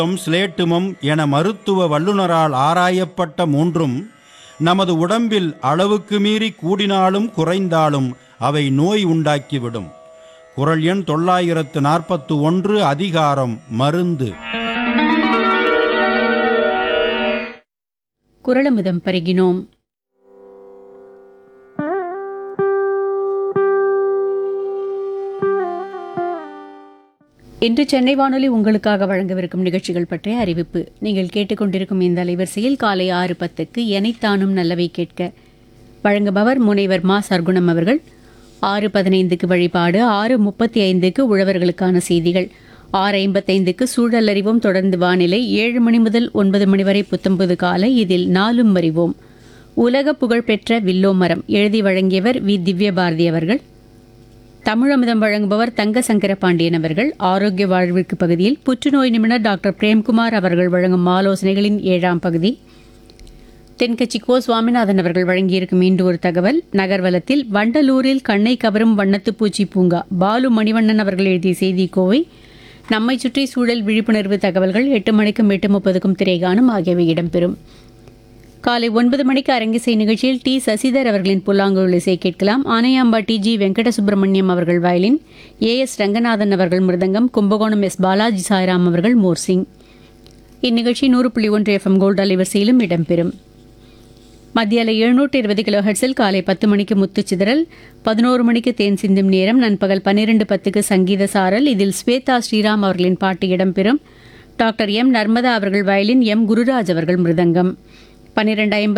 ஸ்லேட்டுமம் என மருத்துவ வல்லுனரால் ஆராயப்பட்ட மூன்றும் நமது உடம்பில் அளவுக்கு மீறி கூடினாலும் குறைந்தாலும் அவை நோய் உண்டாக்கிவிடும் குரல் எண் தொள்ளாயிரத்து நாற்பத்து ஒன்று அதிகாரம் மருந்து குரலமுதம் பருகினோம் இன்று சென்னை வானொலி உங்களுக்காக வழங்கவிருக்கும் நிகழ்ச்சிகள் பற்றிய அறிவிப்பு நீங்கள் கேட்டுக்கொண்டிருக்கும் இந்த அலைவரிசையில் காலை ஆறு பத்துக்கு எனைத்தானும் நல்லவை கேட்க வழங்குபவர் முனைவர் மா சர்க்குணம் அவர்கள் ஆறு பதினைந்துக்கு வழிபாடு ஆறு முப்பத்தி ஐந்துக்கு உழவர்களுக்கான செய்திகள் ஆறு ஐம்பத்தைந்துக்கு சூழல் அறிவோம் தொடர்ந்து வானிலை ஏழு மணி முதல் ஒன்பது மணி வரை புத்தம்பது காலை இதில் நாலும் அறிவோம் உலக புகழ்பெற்ற வில்லோ மரம் எழுதி வழங்கியவர் வி திவ்யபாரதி அவர்கள் தமிழமுதம் வழங்குபவர் தங்க சங்கர பாண்டியன் அவர்கள் ஆரோக்கிய வாழ்விற்கு பகுதியில் புற்றுநோய் நிபுணர் டாக்டர் பிரேம்குமார் அவர்கள் வழங்கும் ஆலோசனைகளின் ஏழாம் பகுதி தென்கட்சி கோ சுவாமிநாதன் அவர்கள் வழங்கியிருக்கும் இன்று ஒரு தகவல் நகர்வலத்தில் வண்டலூரில் கண்ணை கவரும் வண்ணத்து பூச்சி பூங்கா பாலு மணிவண்ணன் அவர்கள் எழுதிய செய்தி கோவை நம்மை சுற்றி சூழல் விழிப்புணர்வு தகவல்கள் எட்டு மணிக்கும் எட்டு முப்பதுக்கும் திரைகாணும் ஆகியவை இடம்பெறும் காலை ஒன்பது மணிக்கு அரங்கிசை நிகழ்ச்சியில் டி சசிதர் அவர்களின் புல்லாங்குழல் இசை கேட்கலாம் ஆனையாம்பட்டி ஜி வெங்கட சுப்பிரமணியம் அவர்கள் வயலின் ஏ எஸ் ரங்கநாதன் அவர்கள் மிருதங்கம் கும்பகோணம் எஸ் பாலாஜி சாய்ராம் அவர்கள் மோர்சிங் இந்நிகழ்ச்சி நூறு புள்ளி ஒன்று எஃப்எம் கோல்டு அலைவரிசையிலும் இடம்பெறும் மத்தியால எழுநூற்று இருபது கிலோ ஹெர்ட்ஸில் காலை பத்து மணிக்கு முத்துச்சிதறல் பதினோரு மணிக்கு தேன் சிந்தும் நேரம் நண்பகல் பன்னிரண்டு பத்துக்கு சங்கீத சாரல் இதில் ஸ்வேதா ஸ்ரீராம் அவர்களின் பாட்டு இடம்பெறும் டாக்டர் எம் நர்மதா அவர்கள் வயலின் எம் குருராஜ் அவர்கள் மிருதங்கம் பன்னிரண்டு ஐம்பது